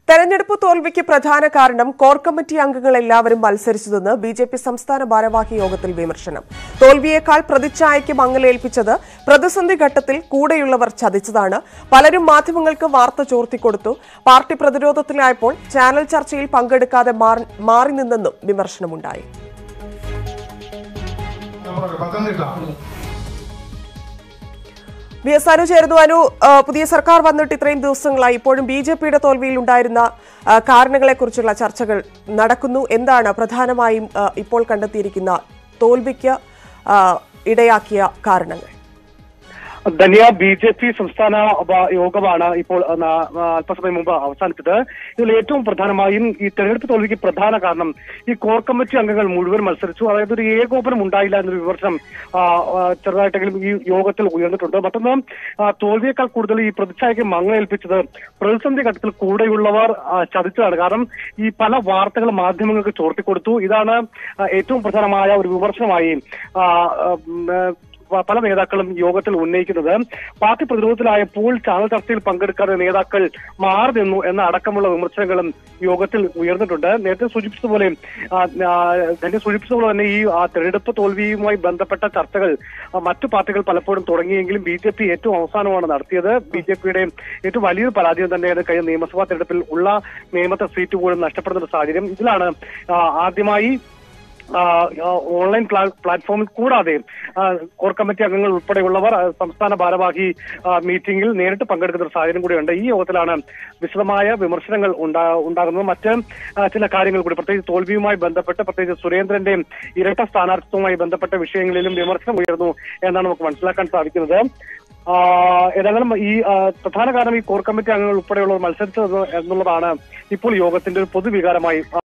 തെരഞ്ഞെടുപ്പ് തോൽവിക്ക് പ്രധാന കാരണം കോർ കമ്മിറ്റി അംഗങ്ങൾ എല്ലാവരും മത്സരിച്ചതെന്ന് ബി ജെ പി സംസ്ഥാന ഭാരവാഹി യോഗത്തിൽ വിമർശനം തോൽവിയേക്കാൾ പ്രതിച്ഛായയ്ക്ക് മങ്ങലേൽപ്പിച്ചത് പ്രതിസന്ധി ഘട്ടത്തിൽ കൂടെയുള്ളവർ ചതിച്ചതാണ് പലരും മാധ്യമങ്ങൾക്ക് വാർത്ത ചോർത്തിക്കൊടുത്തു പാർട്ടി പ്രതിരോധത്തിലായപ്പോൾ ചാനൽ ചർച്ചയിൽ പങ്കെടുക്കാതെ മാറി- മാറി നിന്നെന്നും വിമർശനമുണ്ടായി നമ്മുടെ പത്തനംതിട്ട വി എസ് അനു ചേർന്നു അനു ആ, പുതിയ സർക്കാർ വന്നിട്ട് ഇത്രയും ദിവസങ്ങളായി ഇപ്പോഴും ബി ജെ പിയുടെ തോൽവിയിൽ ഉണ്ടായിരുന്ന ആ, കാരണങ്ങളെക്കുറിച്ചുള്ള ചർച്ചകൾ നടക്കുന്നു എന്താണ് പ്രധാനമായും ആ, ഇപ്പോൾ കണ്ടെത്തിയിരിക്കുന്ന തോൽവിക്ക് ആ, ഇടയാക്കിയ കാരണങ്ങൾ ധനിയ ബി ജെ പി സംസ്ഥാന വ- യോഗമാണ് ഇപ്പോൾ ആ, ന- ആ, അല്പസമയം മുമ്പ് അവസാനിച്ചത് ഇതിൽ ഏറ്റവും പ്രധാനമായും ഈ തെരഞ്ഞെടുപ്പ് തോൽവിക്ക് പ്രധാന കാരണം ഈ കോർ കമ്മിറ്റി അംഗങ്ങൾ മുഴുവൻ മത്സരിച്ചു അതായത് ഒരു ഏകോപനം ഉണ്ടായില്ല എന്നൊരു വിമർശനം ആ, ആ, ചെറുതായിട്ടെങ്കിലും ഈ യോഗത്തിൽ ഉയർന്നിട്ടുണ്ട് മറ്റൊന്ന് ആ, തോൽവിയേക്കാൾ കൂടുതൽ ഈ പ്രതിച്ഛായക്ക് മങ്ങലേൽപ്പിച്ചത് പ്രതിസന്ധി ഘട്ടത്തിൽ കൂടെയുള്ളവർ ആ, ചതിച്ചതാണ് കാരണം ഈ പല വാർത്തകൾ മാധ്യമങ്ങൾക്ക് ചോർത്തിക്കൊടുത്തു ഇതാണ് ആ, ഏറ്റവും പ്രധാനമായ ഒരു വിമർശനമായി ആ, ആ, ഉം, ആ, പ- പല നേതാക്കളും യോഗത്തിൽ ഉന്നയിക്കുന്നത് പാർട്ടി പ്രതിരോധത്തിലായപ്പോൾ ചാനൽ ചർച്ചയിൽ പങ്കെടുക്കാതെ നേതാക്കൾ മാറി നിന്നു എന്ന അടക്കമുള്ള വിമർശനങ്ങളും യോഗത്തിൽ ഉയർന്നിട്ടുണ്ട് നേരത്തെ സൂചിപ്പിച്ചതുപോലെ ആ, ആ, തന്നെ സൂചിപ്പിച്ചതുപോലെ തന്നെ ഈ ആ, തെരഞ്ഞെടുപ്പ് തോൽവിയുമായി ബന്ധപ്പെട്ട ചർച്ചകൾ ആ, മറ്റു പാർട്ടികൾ പലപ്പോഴും തുടങ്ങിയെങ്കിലും ബി ജെ പി ഏറ്റവും അവസാനമാണ് നടത്തിയത് ബി ജെ പിയുടെ ഏറ്റവും വലിയൊരു പരാജയം തന്നെയാണ് കഴിഞ്ഞ നിയമസഭാ തെരഞ്ഞെടുപ്പിൽ ഉള്ള നിയമത്തെ സീറ്റ് പോലും നഷ്ടപ്പെടുന്ന ഒരു സാഹചര്യം ഇതിലാണ് ആ, ആദ്യമായി ആ, ആ, ഓൺലൈൻ പ്ലാ- പ്ലാറ്റ്ഫോമിൽ കൂടാതെ ആ, കോർ കമ്മിറ്റി അംഗങ്ങൾ ഉൾപ്പെടെയുള്ളവർ ആ, സംസ്ഥാന ഭാരവാഹി ആ, മീറ്റിംഗിൽ നേരിട്ട് പങ്കെടുക്കുന്ന ഒരു സാഹചര്യം കൂടിയുണ്ട് ഈ യോഗത്തിലാണ് വിശദമായ വിമർശനങ്ങൾ ഉണ്ടാ- ഉണ്ടാകുന്നത് മറ്റ് ആ, ചില കാര്യങ്ങൾ കൂടി പ്രത്യേകിച്ച് തോൽവിയുമായി ബന്ധപ്പെട്ട് പ്രത്യേകിച്ച് സുരേന്ദ്രന്റെ ഇരട്ട സ്ഥാനാർത്ഥിത്വവുമായി ബന്ധപ്പെട്ട വിഷയങ്ങളിലും വിമർശനം ഉയർന്നു എന്നാണ് നമുക്ക് മനസ്സിലാക്കാൻ സാധിക്കുന്നത് ആ, ഏതായാലും ഈ ആ, പ്രധാന കാരണം ഈ കോർ കമ്മിറ്റി അംഗങ്ങൾ ഉൾപ്പെടെയുള്ളവർ മത്സരിച്ചത് എന്നുള്ളതാണ് ഇപ്പോൾ യോഗത്തിന്റെ ഒരു പൊതുവികാരമായി